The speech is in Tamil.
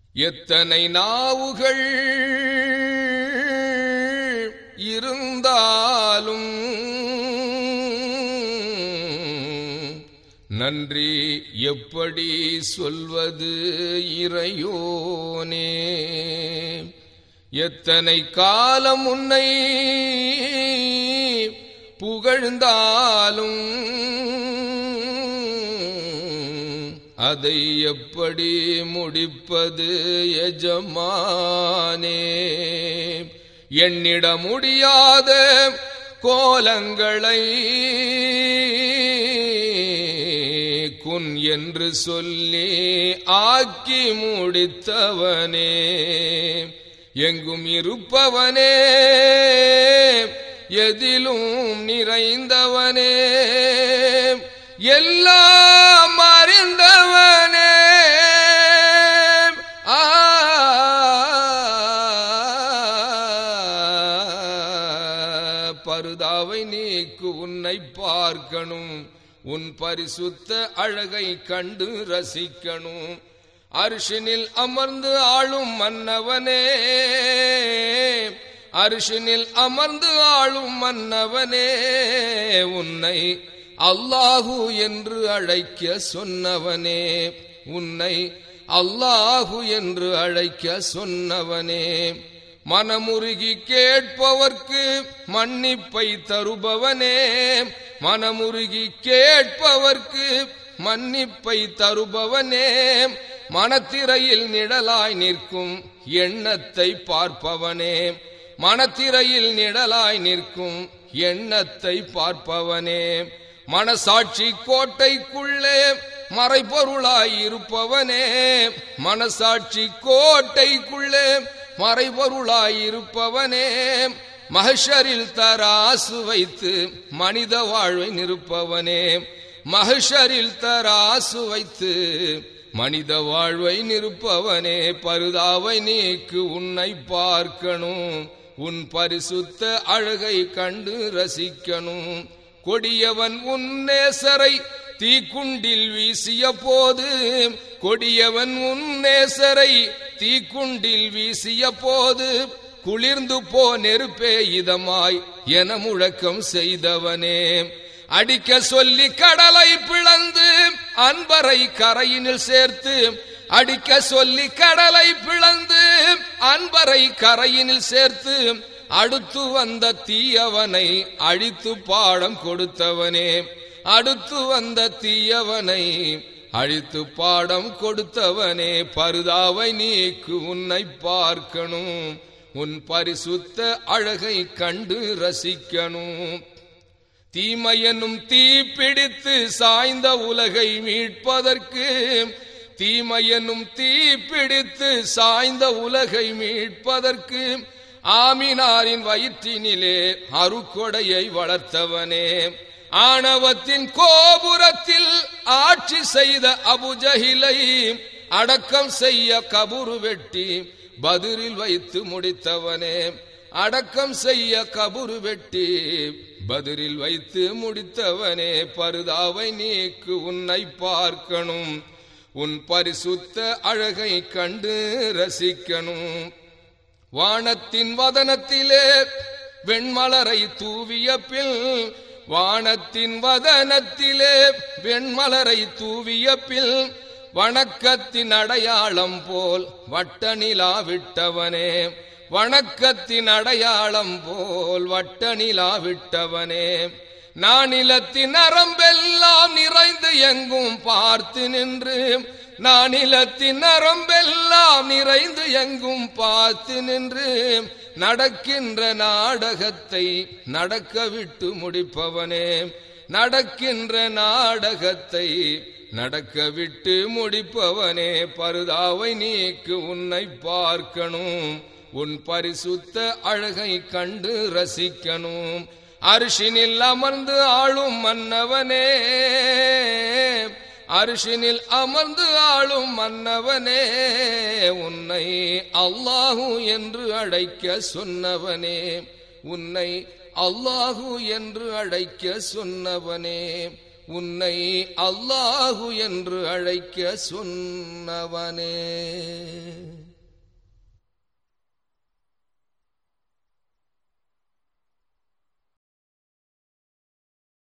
எத்தனை நாவுகள் இருந்தாலும் நன்றி எப்படி சொல்வது இறையோனே எத்தனை காலம் உன்னை புகழ்ந்தாலும் அதை எப்படி முடிப்பது எஜமானே எண்ணிட முடியாத கோலங்களை குன் என்று சொல்லி ஆக்கி முடித்தவனே எங்கும் இருப்பவனே எதிலும் நிறைந்தவனே எல்லாம் அறிந்தவனே ஆ பருதாவை நீக்கு உன்னை பார்க்கணும் உன் பரிசுத்த அழகை கண்டு ரசிக்கணும் அரிசினில் அமர்ந்து ஆளும் மன்னவனே அரிசினில் அமர்ந்து ஆளும் மன்னவனே உன்னை அல்லாஹு என்று அழைக்க சொன்னவனே உன்னை அல்லாஹு என்று அழைக்க சொன்னவனே மனமுருகி கேட்பவர்க்கு மன்னிப்பை தருபவனே மனமுருகி கேட்பவர்க்கு மன்னிப்பை தருபவனே மனத்திரையில் நிழலாய் நிற்கும் எண்ணத்தை பார்ப்பவனே மனத்திரையில் நிழலாய் நிற்கும் எண்ணத்தை பார்ப்பவனே மனசாட்சி கோட்டைக்குள்ளே மறைபொருளாய் இருப்பவனே மனசாட்சி கோட்டைக்குள்ளே மறைபொருளாய் இருப்பவனே மகஷரில் தராசு வைத்து மனித வாழ்வை நிறுப்பவனே மகஷரில் தராசு வைத்து மனித வாழ்வை நிறுப்பவனே பருதாவை நீக்கு உன்னை பார்க்கணும் உன் பரிசுத்த அழகை கண்டு ரசிக்கணும் கொடியவன் உன் நேசரை தீக்குண்டில் வீசிய போது கொடியவன் உன் நேசரை தீக்குண்டில் வீசிய போது குளிர்ந்து போ நெருப்பே இதமாய் என முழக்கம் செய்தவனே அடிக்க சொல்லி கடலை பிளந்து அன்பரை கரையினில் சேர்த்து அடிக்க சொல்லி கடலை பிளந்து அன்பரை கரையினில் சேர்த்து அடுத்து வந்த தீயவனை அழித்து பாடம் கொடுத்தவனே அடுத்து வந்த தீயவனை அழித்து பாடம் கொடுத்தவனே பருதாவை நீக்கு உன்னை பார்க்கணும் உன் பரிசுத்த அழகை கண்டு ரசிக்கணும் தீமையனும் தீ பிடித்து சாய்ந்த உலகை மீட்பதற்கு தீமையனும் தீ பிடித்து சாய்ந்த உலகை மீட்பதற்கு ஆமினாரின் வயிற்றினிலே அருக்கொடையை வளர்த்தவனே ஆணவத்தின் கோபுரத்தில் ஆட்சி செய்த அபுஜகிலை அடக்கம் செய்ய கபுரு வெட்டி பதிரில் வைத்து முடித்தவனே அடக்கம் செய்ய கபுரு வெட்டி பதிரில் வைத்து முடித்தவனே பருதாவை நீக்கு உன்னை பார்க்கணும் உன் பரிசுத்த அழகை கண்டு ரசிக்கணும் வானத்தின் வதனத்திலே வெண்மலரை தூவிய பின் வானத்தின் வதனத்திலே வெண்மலரை தூவிய பின் வணக்கத்தின் அடையாளம் போல் வட்ட நிலா விட்டவனே வணக்கத்தின் அடையாளம் போல் வட்ட நிலா விட்டவனே நானிலத்தின் நரம்பெல்லாம் நிறைந்து எங்கும் பார்த்து நின்று நானிலத்தின் நரம்பெல்லாம் நிறைந்து எங்கும் பார்த்து நின்று நடக்கின்ற நாடகத்தை நடக்க விட்டு முடிப்பவனே நடக்கின்ற நாடகத்தை நடக்க விட்டு முடிப்பவனே பருதாவை நீக்கு உன்னை பார்க்கணும் உன் பரிசுத்த அழகை கண்டு ரசிக்கணும் அரிசினில் அமர்ந்து ஆளும் மன்னவனே அரிசினில் அமர்ந்து ஆளும் மன்னவனே உன்னை அல்லாஹு என்று அழைக்க சொன்னவனே உன்னை அல்லாஹு என்று அழைக்க சொன்னவனே உன்னை அல்லாஹு என்று அழைக்க சொன்னவனே